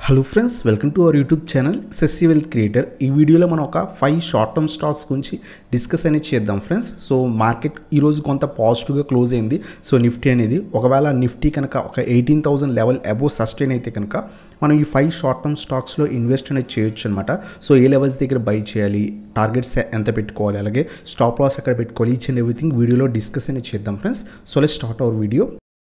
hello friends welcome to our YouTube channel SSC wealth creator ఈ వీడియోలో మనం ఒక ఫైవ్ షార్ట్ టర్మ్ స్టాక్స్ గురించి డిస్కస్ అనేది చేద్దాం ఫ్రెండ్స్ సో మార్కెట్ ఈరోజు కొంత పాజిటివ్గా క్లోజ్ అయింది సో నిఫ్టీ అనేది ఒకవేళ నిఫ్టీ కనుక ఒక eighteen thousand level above sustain అయితే కనుక మనం ఈ ఫైవ్ షార్ట్ టర్మ్ స్టాక్స్లో ఇన్వెస్ట్ అనేది చేయొచ్చు అనమాట సో ఏ లెవెల్స్ దగ్గర బై చేయాలి టార్గెట్స్ ఎంత పెట్టుకోవాలి అలాగే స్టాప్ లాస్ ఎక్కడ పెట్టుకోవాలి ఈచ్ అండ్ ఎవ్రీథింగ్ వీడియోలో డిస్కస్ అనేది చేద్దాం friends so let start our video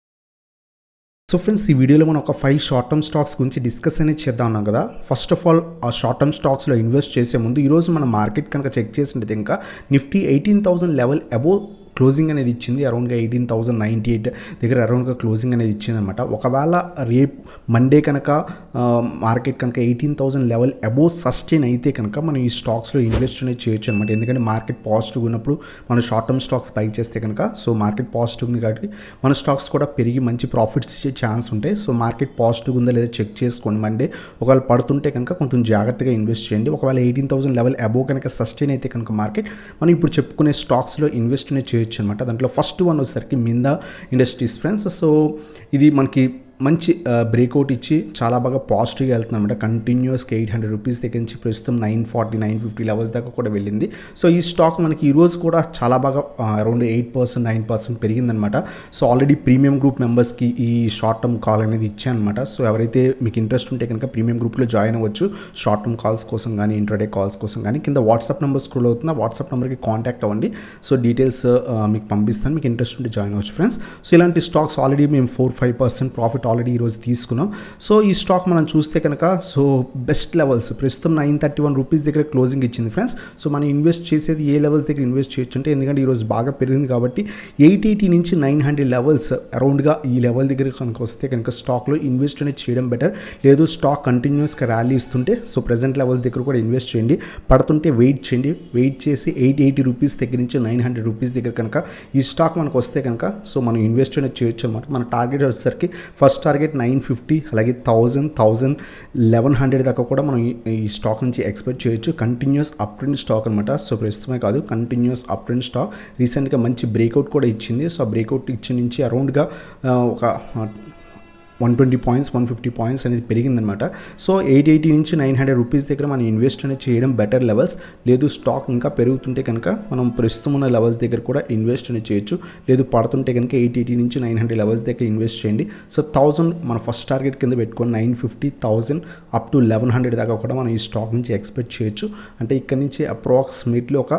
so friends ఈ వీడియోలో మనం ఒక ఫైవ్ షార్ట్ టర్మ్ స్టాక్స్ గురించి డిస్కస్ అనేది చేద్దాం అన్నాం కదా ఫస్ట్ ఆఫ్ ఆల్ ఆ షార్ట్ టర్మ్ స్టాక్స్లో ఇన్వెస్ట్ చేసే ముందు ఈరోజు మన మార్కెట్ కనుక చెక్ చేసినట్టు ఇంకా Nifty eighteen thousand level above closing అనేది ఇచ్చింది అరౌండ్గా ఎయిటీన్ థౌసండ్ నైంటీ ఎయిట్ దగ్గర అరౌండ్గా క్లోజింగ్ అనేది ఇచ్చింది అనమాట ఒకవేళ రేపు మండే కనుక మార్కెట్ కనుక eighteen thousand level above sustain అయితే కనుక మనం ఈ స్టాక్స్లో ఇన్వెస్ట్ అనేది చేయొచ్చు అనమాట ఎందుకంటే మార్కెట్ పాజిటివ్ ఉన్నప్పుడు మనం షార్ట్ టర్మ్ స్టాక్స్ బై చేస్తే కనుక సో మార్కెట్ పాజిటివ్ ఉంది కాబట్టి మన స్టాక్స్ కూడా పెరిగి మంచి ప్రాఫిట్స్ ఇచ్చే ఛాన్స్ ఉంటాయి సో మార్కెట్ పాజిటివ్ ఉందా లేదా చెక్ చేసుకోండి మండే ఒకవేళ పడుతుంటే కనుక కొంచెం జాగ్రత్తగా ఇన్వెస్ట్ చేయండి ఒకవేళ ఎయిటీన్ థౌసండ్ లెవెల్ అబోవ్ కనుక సస్టైన్ అయితే కనుక మార్కెట్ మనం ఇప్పుడు చెప్పుకునే స్టాక్స్లో ఇన్వెస్ట్ అనేది చేయొచ్చు అనమాట దాంట్లో ఫస్ట్ వన్ వచ్చేసరికి మిందా ఇండస్ట్రీస్ ఫ్రెండ్స్ సో ఇది మనకి మంచి బ్రేక్అవుట్ ఇచ్చి చాలా బాగా పాజిటివ్గా వెళ్తుంది అనమాట కంటిన్యూస్గా ఎయిట్ హండ్రెడ్ రూపీస్ దగ్గర నుంచి ప్రస్తుతం nine forty nine fifty levels దాకా కూడా వెళ్ళింది సో ఈ స్టాక్ మనకి ఈరోజు కూడా చాలా బాగా around eight percent nine percent పెరిగిందనమాట సో ఆల్రెడీ ప్రీమియం గ్రూప్ మెంబర్స్కి ఈ షార్ట్ టర్మ్ కాల్ అనేది ఇచ్చానమాట సో ఎవరైతే మీకు ఇంట్రెస్ట్ ఉంటే కనుక ప్రీమియం గ్రూప్లో జాయిన్ అవ్వచ్చు షార్ట్ టర్మ్ కాల్స్ కోసం కానీ ఇంటర్డే కాల్స్ కోసం కానీ కింద వాట్సాప్ నెంబర్ స్క్రోల్ అవుతుంది ఆ వాట్సాప్ నెంబర్కి కాంటాక్ట్ అవ్వండి సో డీటెయిల్స్ మీకు పంపిస్తాను మీకు ఇంట్రెస్ట్ ఉంటే జాయిన్ అవ్వచ్చు ఫ్రెండ్స్ సో ఇలాంటి స్టాక్స్ ఆల్రెడీ మేము four five percent profit already ఈరోజు తీసుకున్నాం సో ఈ స్టాక్ మనం చూస్తే కనుక సో బెస్ట్ లెవెల్స్ ప్రస్తుతం నైన్ థర్టీ వన్ రూపీస్ దగ్గర క్లోజింగ్ ఇచ్చింది ఫ్రెండ్స్ సో మనం ఇన్వెస్ట్ చేసేది ఏ లెవెల్స్ దగ్గర ఇన్వెస్ట్ చేయొచ్చు అంటే ఎందుకంటే ఈరోజు బాగా పెరిగింది కాబట్టి ఎయిట్ ఎయిటీ నుంచి నైన్ హండ్రెడ్ లెవెల్స్ అరౌండ్గా ఈ లెవెల్ దగ్గర కనుక వస్తే కనుక స్టాక్లో ఇన్వెస్ట్ అనేది చేయడం బెటర్ లేదు స్టాక్ కంటిన్యూస్గా ర్యాలీ ఇస్తుంటే సో ప్రజెంట్ లెవెల్స్ దగ్గర కూడా ఇన్వెస్ట్ చేయండి పడుతుంటే వెయిట్ చేయండి వెయిట్ చేసి ఎయిట్ ఎయిటీ రూపీస్ దగ్గర నుంచి నైన్ హండ్రెడ్ రూపీస్ దగ్గర కనుక ఈ స్టాక్ మనకు వస్తే కనుక సో మనం ఇన్వెస్ట్ అనేది చేయొచ్చు అనమాట మన టార్గెట్ వచ్చేసరికి ఫస్ట్ టార్గెట్ నైన్ ఫిఫ్టీ అలాగే థౌజండ్ థౌజండ్ లెవెన్ హండ్రెడ్ దాకా కూడా మనం ఈ స్టాక్ నుంచి ఎక్స్పెక్ట్ చేయొచ్చు కంటిన్యూస్ అప్ ట్రెండ్ స్టాక్ అనమాట సో ప్రస్తుతమే కాదు కంటిన్యూస్ అప్ ట్రెండ్ స్టాక్ రీసెంట్గా మంచి బ్రేక్అవుట్ కూడా ఇచ్చింది సో ఆ బ్రేక్అవుట్ ఇచ్చిన నుంచి అరౌండ్గా ఒక one twenty points one fifty points అనేది పెరిగిందనమాట సో ఎయిట్ ఎయిటీ నుంచి నైన్ హండ్రెడ్ రూపీస్ దగ్గర మనం ఇన్వెస్ట్ అనేది చేయడం బెటర్ లెవెల్స్ లేదు స్టాక్ ఇంకా పెరుగుతుంటే కనుక మనం ప్రస్తుతం ఉన్న లెవెల్స్ దగ్గర కూడా ఇన్వెస్ట్ అనేది చేయొచ్చు లేదు పడుతుంటే కనుక ఎయిట్ ఎయిటీ నుంచి నైన్ హండ్రెడ్ లెవెల్స్ దగ్గర ఇన్వెస్ట్ చేయండి సో థౌసండ్ మన ఫస్ట్ టార్గెట్ కింద పెట్టుకొని nine fifty thousand up to eleven hundred దాకా కూడా మనం ఈ స్టాక్ నుంచి ఎక్స్పెక్ట్ చేయొచ్చు అంటే ఇక్కడ నుంచి అప్రాక్సిమేట్లీ ఒక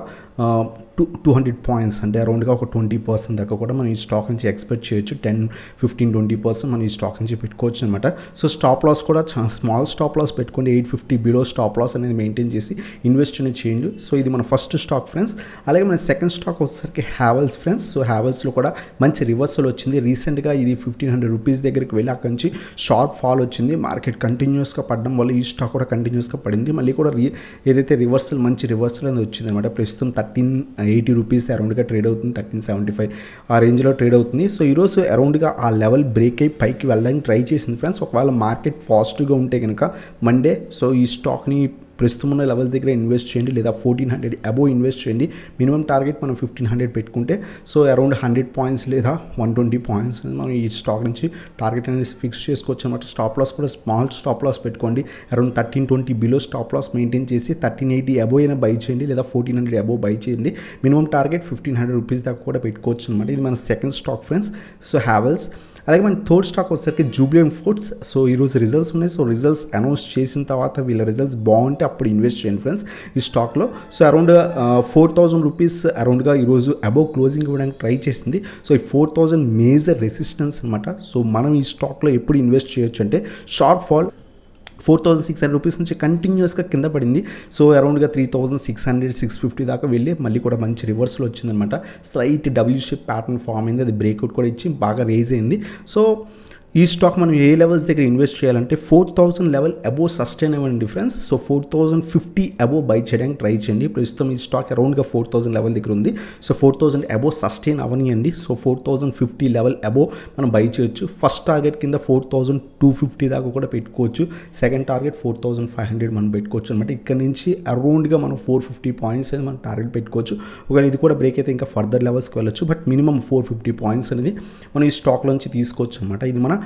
టూ టూ హండ్రెడ్ పాయింట్స్ అంటే అరౌండ్గా ఒక ట్వంటీ పర్సెంట్ దాకా కూడా మనం ఈ స్టాక్ నుంచి ఎక్స్పెక్ట్ చేయొచ్చు టెన్ ఫిఫ్టీన్ ట్వంటీ పర్సెంట్ మనం ఈ స్టాక్ నుంచి పెట్టుకోవచ్చు అనమాట సో స్టాప్ లాస్ కూడా స్మాల్ స్టాప్ లాస్ పెట్టుకోండి eight fifty below stop loss అనేది మెయింటైన్ చేసి ఇన్వెస్ట్ అనేది చేయండి సో ఇది మన ఫస్ట్ స్టాక్ ఫ్రెండ్స్ అలాగే మన సెకండ్ స్టాక్ వచ్చేసరికి హ్యావెల్స్ ఫ్రెండ్స్ సో హ్యావెల్స్లో కూడా మంచి రివర్సల్ వచ్చింది రీసెంట్గా ఇది ఫిఫ్టీన్ హండ్రెడ్ రూపీస్ దగ్గరికి వెళ్ళి అక్కడి నుంచి షార్ట్ ఫాల్ వచ్చింది మార్కెట్ కంటిన్యూస్గా పడడం వల్ల ఈ స్టాక్ కూడా కంటిన్యూస్గా పడింది మళ్ళీ కూడా రీ ఏదైతే రివర్సల్ మంచి రివర్సల్ అనేది వచ్చింది అనమాట ప్రస్తుతం థర్టీన్ ఎయిటీ రూపీస్ అరౌండ్గా ట్రేడ్ అవుతుంది థర్టీన్ సెవెంటీ ఫైవ్ ఆ రేంజ్లో ట్రేడ్ అవుతుంది సో ఈరోజు అరౌండ్గా ఆ లెవెల్ బ్రేక్ అయ్యి పైకి వెళ్ళడానికి ట్రై చేసింది ఫ్రెండ్స్ ఒకవేళ మార్కెట్ పాజిటివ్గా ఉంటే కనుక మండే సో ఈ స్టాక్ని ప్రస్తుతం ఉన్న లెవెల్స్ దగ్గర ఇన్వెస్ట్ చేయండి లేదా ఫోర్టీన్ హండ్రెడ్ అబోవ్ ఇన్వెస్ట్ చేయండి మినిమం టార్గెట్ మనం ఫిఫ్టీన్ హండ్రెడ్ పెట్టుకుంటే సో అరౌండ్ హండ్రెడ్ పాయింట్స్ లేదా వన్ ట్వంటీ పాయింట్స్ మనం ఈ స్టాక్ నుంచి టార్గెట్ అనేది ఫిక్స్ చేసుకోవచ్చు అనమాట స్టాప్ లాస్ కూడా స్మాల్ స్టాప్ లాస్ పెట్టుకోండి around thirteen twenty below stop loss maintain చేసి థర్టీన్ ఎయిటీ అబోవ్ అయినా బై చేయండి లేదా ఫోర్టీన్ హండ్రెడ్ అబోవ్ బై చేయండి minimum target fifteen hundred rupees దాకా కూడా పెట్టుకోవచ్చు అనమాట ఇది మన second stock friends so Havells అలాగే మన థర్డ్ స్టాక్ వచ్చేసరికి జూబ్లియన్ ఫుడ్స్ సో ఈరోజు రిజల్ట్స్ ఉన్నాయి సో రిజల్ట్స్ అనౌన్స్ చేసిన తర్వాత వీళ్ళ రిజల్ట్స్ బాగుంటే అప్పుడు ఇన్వెస్ట్ చేయండి ఫ్రెండ్స్ ఈ స్టాక్లో so around four thousand rupees అరౌండ్గా ఈరోజు అబౌవ్ క్లోజింగ్ ఇవ్వడానికి ట్రై చేసింది సో ఈ ఫోర్ థౌజండ్ మేజర్ రెసిస్టెన్స్ అనమాట సో మనం ఈ స్టాక్లో ఎప్పుడు ఇన్వెస్ట్ చేయొచ్చు అంటే short fall four thousand six hundred rupees నుంచి కంటిన్యూస్గా కింద పడింది సో అరౌండ్గా three thousand six hundred six fifty దాకా వెళ్ళి మళ్ళీ కూడా మంచి రివర్సల్ వచ్చిందనమాట slight W shape pattern form అయింది అది బ్రేక్అవుట్ కూడా ఇచ్చి బాగా రేజ్ అయింది సో ఈ స్టాక్ మనం ఏ లెవెల్స్ దగ్గర ఇన్వెస్ట్ చేయాలంటే four thousand level above sustain అవ్వండి difference so four thousand fifty above buy చేయడానికి ట్రై చేయండి ప్రస్తుతం ఈ స్టాక్ అరౌండ్గా ఫోర్ థౌసండ్ లెవెల్ దగ్గర ఉంది so four thousand above sustain అవనియండి so four thousand fifty level above మనం బై చేయొచ్చు ఫస్ట్ టార్గెట్ కింద ఫోర్ థౌసండ్ టూ ఫిఫ్టీ దాకా కూడా పెట్టుకోవచ్చు second target four thousand five hundred మనం పెట్టుకోవచ్చు అనమాట ఇక్కడ నుంచి అరౌండ్గా మనం ఫోర్ ఫిఫ్టీ పాయింట్స్ అనేది మనం టార్గెట్ పెట్టుకోవచ్చు ఒకవేళ ఇది కూడా బ్రేక్ అయితే ఇంకా ఫర్దర్ లెవెల్స్కి వెళ్ళొచ్చు but minimum four fifty points అనేది మనం ఈ స్టాక్లోంచి తీసుకోవచ్చు అనమాట ఇది మన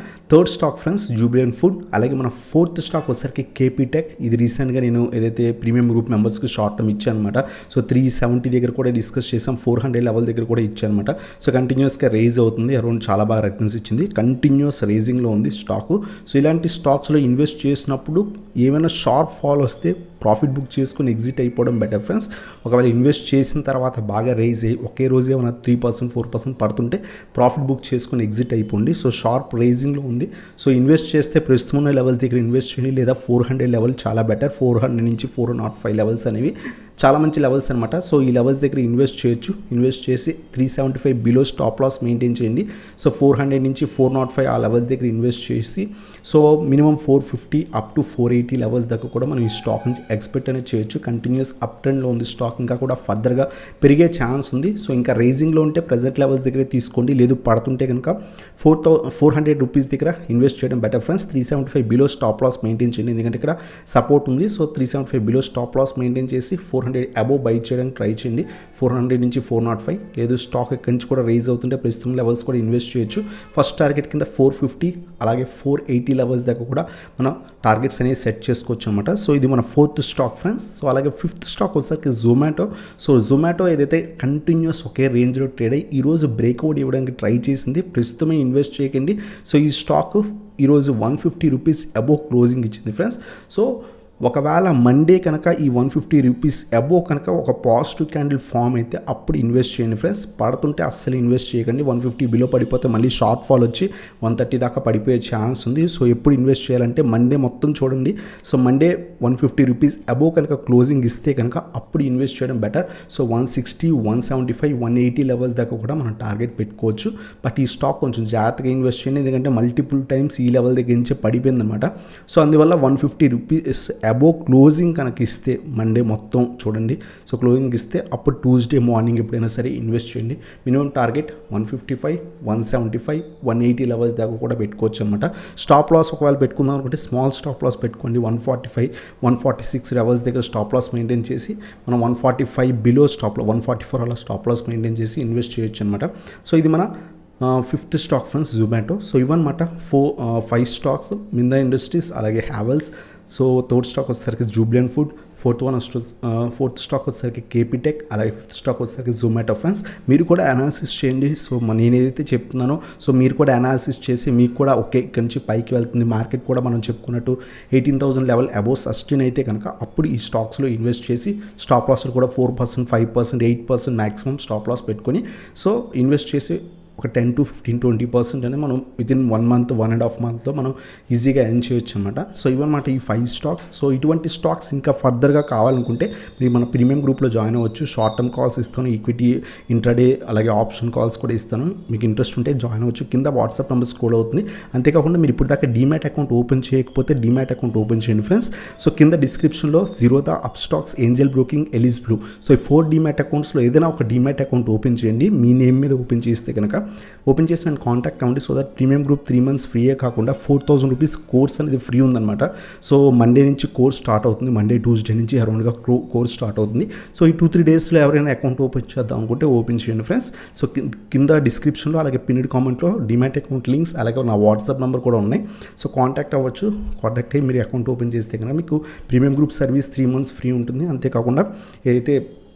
third stock friends Jubilant food అలాగే మన ఫోర్త్ స్టాక్ వచ్చేసరికి కేపీ టెక్ ఇది రీసెంట్గా నేను ఏదైతే ప్రీమియం గ్రూప్ మెంబర్స్కి షార్ట్ టర్మ్ ఇచ్చాను అనమాట సో త్రీ సెవెంటీ దగ్గర కూడా డిస్కస్ చేసాం ఫోర్ హండ్రెడ్ లెవెల్ దగ్గర కూడా ఇచ్చాను అనమాట సో కంటిన్యూస్గా రేజ్ అవుతుంది అరౌండ్ చాలా బాగా రిటర్న్స్ ఇచ్చింది కంటిన్యూస్ రేజింగ్లో ఉంది స్టాక్ సో ఇలాంటి స్టాక్స్లో ఇన్వెస్ట్ చేసినప్పుడు ఏమైనా షార్ప్ ఫాల్ వస్తే ప్రాఫిట్ బుక్ చేసుకుని ఎగ్జిట్ అయిపోవడం బెటర్ ఫ్రెండ్స్ ఒకవేళ ఇన్వెస్ట్ చేసిన తర్వాత బాగా రైజ్ అయ్యి ఒకే రోజు ఏమైనా త్రీ పర్సెంట్ ఫోర్ పర్సెంట్ పడుతుంటే ప్రాఫిట్ బుక్ చేసుకుని ఎగ్జిట్ అయిపోండి సో షార్ప్ రైజింగ్లో ఉంది సో ఇన్వెస్ట్ చేస్తే ప్రస్తుతం ఉన్న లెవెల్స్ దగ్గర ఇన్వెస్ట్ చేయండి లేదా ఫోర్ హండ్రెడ్ లెవెల్ చాలా బెటర్ ఫోర్ హండ్రెడ్ నుంచి ఫోర్ నాట్ ఫైవ్ లెవెల్స్ అనేవి చాలా మంచి లెవెల్స్ అనమాట సో ఈ లెవెల్స్ దగ్గర ఇన్వెస్ట్ చేయొచ్చు ఇన్వెస్ట్ చేసి three seventy five below stop loss maintain చేయండి సో ఫోర్ హండ్రెడ్ నుంచి ఫోర్ నాట్ ఫైవ్ ఆ లెవెల్స్ దగ్గర ఇన్వెస్ట్ చేసి so minimum four fifty up to four eighty levels దాకా కూడా మనం ఈ స్టాక్ నుంచి ఎక్స్పెక్ట్ అనేది చేయొచ్చు కంటిన్యూస్ అప్ ట్రెండ్లో ఉంది స్టాక్ ఇంకా కూడా ఫర్దర్గా పెరిగే ఛాన్స్ ఉంది సో ఇంకా రైజింగ్లో ఉంటే ప్రెజెంట్ లెవెల్స్ దగ్గర తీసుకోండి లేదు పడుతుంటే కనుక ఫోర్ థౌ ఫోర్ హండ్రెడ్ రూపీస్ దగ్గర ఇన్వెస్ట్ చేయడం better friends three seventy five below stop loss maintain చేయండి ఎందుకంటే ఇక్కడ సపోర్ట్ ఉంది so three seventy five below stop loss maintain చేసి ఫోర్ హండ్రెడ్ అబోవ్ బై చేయడానికి ట్రై చేయండి ఫోర్ హండ్రెడ్ నుంచి ఫోర్ నాట్ ఫైవ్ లేదు స్టాక్ ఎక్కడి నుంచి కూడా రైజ్ అవుతుంటే ప్రస్తుతం లెవెల్స్ కూడా ఇన్వెస్ట్ చేయొచ్చు ఫస్ట్ టార్గెట్ కింద ఫోర్ ఫిఫ్టీ అలాగే ఫోర్ ఎయిటీ లెవెల్స్ దాకా కూడా మనం టార్గెట్స్ అనేవి సెట్ చేసుకోవచ్చు అనమాట సో ఇది మన ఫోర్త్ స్టాక్ ఫ్రెండ్స్ సో అలాగే ఫిఫ్త్ స్టాక్ వచ్చేసరికి జొమాటో సో జొమాటో ఏదైతే కంటిన్యూస్ ఒకే రేంజ్లో ట్రేడ్ అయ్యి ఈరోజు బ్రేక్అవుట్ ఇవ్వడానికి ట్రై చేసింది ప్రస్తుతమే ఇన్వెస్ట్ చేయకండి సో ఈ స్టాక్ ఈరోజు one fifty rupees above closing ఇచ్చింది ఫ్రెండ్స్ సో ఒకవేళ మండే కనుక ఈ వన్ ఫిఫ్టీ రూపీస్ అబో కనుక ఒక పాజిటివ్ క్యాండిల్ ఫామ్ అయితే అప్పుడు ఇన్వెస్ట్ చేయండి ఫ్రెండ్స్ పడుతుంటే అస్సలు ఇన్వెస్ట్ చేయకండి వన్ ఫిఫ్టీ బిలో పడిపోతే మళ్ళీ షార్ట్ ఫాల్ వచ్చి వన్ థర్టీ దాకా పడిపోయే ఛాన్స్ ఉంది సో ఎప్పుడు ఇన్వెస్ట్ చేయాలంటే మండే మొత్తం చూడండి so Monday one fifty rupees above కనుక క్లోజింగ్ ఇస్తే కనుక అప్పుడు ఇన్వెస్ట్ చేయడం better so one sixty one seventy five one eighty levels దాకా కూడా మనం టార్గెట్ పెట్టుకోవచ్చు బట్ ఈ స్టాక్ కొంచెం జాగ్రత్తగా ఇన్వెస్ట్ చేయండి ఎందుకంటే మల్టిపుల్ టైమ్స్ ఈ లెవెల్ దగ్గర నుంచే పడిపోయింది అనమాట సో అందువల్ల one fifty rupees above closing కనుక ఇస్తే మండే మొత్తం చూడండి సో క్లోజింగ్ ఇస్తే అప్పుడు ట్యూస్డే మార్నింగ్ ఎప్పుడైనా సరే ఇన్వెస్ట్ చేయండి minimum target one fifty five one seventy five one eighty levels దాకా కూడా పెట్టుకోవచ్చు అనమాట స్టాప్ లాస్ ఒకవేళ పెట్టుకుందాం అనుకుంటే స్మాల్ స్టాప్ లాస్ పెట్టుకోండి one forty five one forty six levels దగ్గర స్టాప్ లాస్ మెయింటైన్ చేసి మనం one forty five below stop one forty four అలా స్టాప్ లాస్ మెయింటైన్ చేసి ఇన్వెస్ట్ చేయొచ్చు అనమాట సో ఇది మన fifth stock friends Zomato so ఇవన్నమాట ఫోర్ ఫైవ్ స్టాక్స్ మిందా ఇండస్ట్రీస్ అలాగే హ్యావెల్స్ సో థర్డ్ స్టాక్ వచ్చేసరికి Jubilant food fourth one fourth stock వచ్చేసరికి కేపీటెక్ అలాగే ఫిఫ్త్ స్టాక్ వచ్చేసరికి జొమాటో ఫ్రెండ్స్ మీరు కూడా అనాలిసిస్ చేయండి సో నేను ఏదైతే చెప్తున్నానో సో మీరు కూడా అనాలిసిస్ చేసి మీకు కూడా ఓకే ఇక్కడి నుంచి పైకి వెళ్తుంది మార్కెట్ కూడా మనం చెప్పుకున్నట్టు eighteen thousand level above sustain అయితే కనుక అప్పుడు ఈ స్టాక్స్లో ఇన్వెస్ట్ చేసి స్టాప్ లాస్ కూడా four percent five percent eight percent maximum stop loss పెట్టుకొని సో ఇన్వెస్ట్ చేసి ఒక ten to fifteen twenty percent అనేది మనం within one month one and half మంత్లో మనం ఈజీగా ఎర్న్ చేయొచ్చు అనమాట సో ఇవన్నమాట ఈ ఫైవ్ స్టాక్స్ సో ఇటువంటి స్టాక్స్ ఇంకా ఫర్దర్గా కావాలనుకుంటే మీరు మన ప్రీమియం గ్రూప్లో జాయిన్ అవ్వచ్చు షార్ట్ టర్మ్ కాల్స్ ఇస్తాను ఈక్విటీ ఇంట్రాడే అలాగే ఆప్షన్ కాల్స్ కూడా ఇస్తాను మీకు ఇంట్రెస్ట్ ఉంటే జాయిన్ అవ్వచ్చు కింద వాట్సాప్ నెంబర్స్ కూడా అవుతుంది అంతేకాకుండా మీరు ఇప్పుడు దాకా డీమ్యాట్ అకౌంట్ ఓపెన్ చేయకపోతే డీమ్యాట్ అకౌంట్ ఓపెన్ చేయండి ఫ్రెండ్స్ సో కింద డిస్క్రిప్షన్లో Zerodha Upstox Angel Broking Alice Blue so ఈ ఫోర్ డీమ్యాట్ అకౌంట్స్లో ఏదైనా ఒక డీమ్యాట్ అకౌంట్ ఓపెన్ చేయండి మీ నేమ్ మీద ఓపెన్ చేస్తే కనుక ఓపెన్ చేసి నేను కాంటాక్ట్ అవ్వండి so that premium group three months ఫ్రీయే కాకుండా ఫోర్ థౌసండ్ రూపీస్ కోర్స్ అనేది ఫ్రీ ఉందన్నమాట సో మండే నుంచి కోర్స్ స్టార్ట్ అవుతుంది మండే ట్యూస్డే నుంచి అరౌండ్గా కోర్స్ స్టార్ట్ అవుతుంది సో ఈ టూ త్రీ డేస్లో ఎవరైనా అకౌంట్ ఓపెన్ చేద్దాం అనుకుంటే ఓపెన్ చేయండి ఫ్రెండ్స్ సో కింద డిస్క్రిప్షన్లో అలాగే పిన్నిడ్ కామెంట్లో డిమాట్ అకౌంట్ లింక్స్ అలాగే నా వాట్సాప్ నెంబర్ కూడా ఉన్నాయి సో కాంటాక్ట్ అవ్వచ్చు కాంటాక్ట్ అయ్యి మీరు అకౌంట్ ఓపెన్ చేస్తే కనుక మీకు premium group service three months free ఉంటుంది అంతేకాకుండా ఏదైతే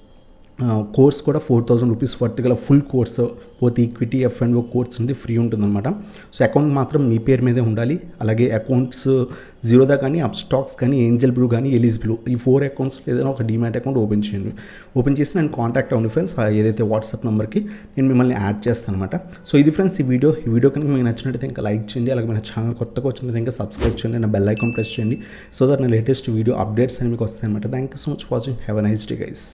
కోర్స్ కూడా ఫోర్ థౌసండ్ రూపీస్ వర్త్ గల ఫుల్ కోర్స్ పోతే equity F and O course ఉంది ఫ్రీ ఉంటుందన్నమాట సో అకౌంట్ మాత్రం మీ పేరు మీదే ఉండాలి అలాగే అకౌంట్స్ జీరోదా కానీ అప్ స్టాక్స్ కానీ ఏంజల్ బ్రూ కానీ ఎలిస్ బ్లూ ఈ ఫోర్ అకౌంట్స్ ఏదైనా ఒక డిమాట్ అకౌంట్ ఓపెన్ చేయండి ఓపెన్ చేసి నేను కాంటాక్ట్ అవ్వండి ఫ్రెండ్స్ ఏదైతే వాట్సాప్ నెంబర్కి నేను మిమ్మల్ని యాడ్ చేస్తాను అనమాట సో ఇది ఫ్రెండ్స్ ఈ వీడియో ఈ వీడియో కనుక మీకు నచ్చినట్టయితే ఇంకా లైక్ చేయండి అలాగే మన ఛానల్ కొత్తగా వచ్చినట్టు ఇంకా సబ్స్క్రైబ్ చేయండి నా బెల్ ఐకాన్ ప్రెస్ చేయండి సో దట్ నా లేటెస్ట్ వీడియో అప్డేట్స్ అని మీకు వస్తాయి అనమాట thank you so much watching have a nice day guys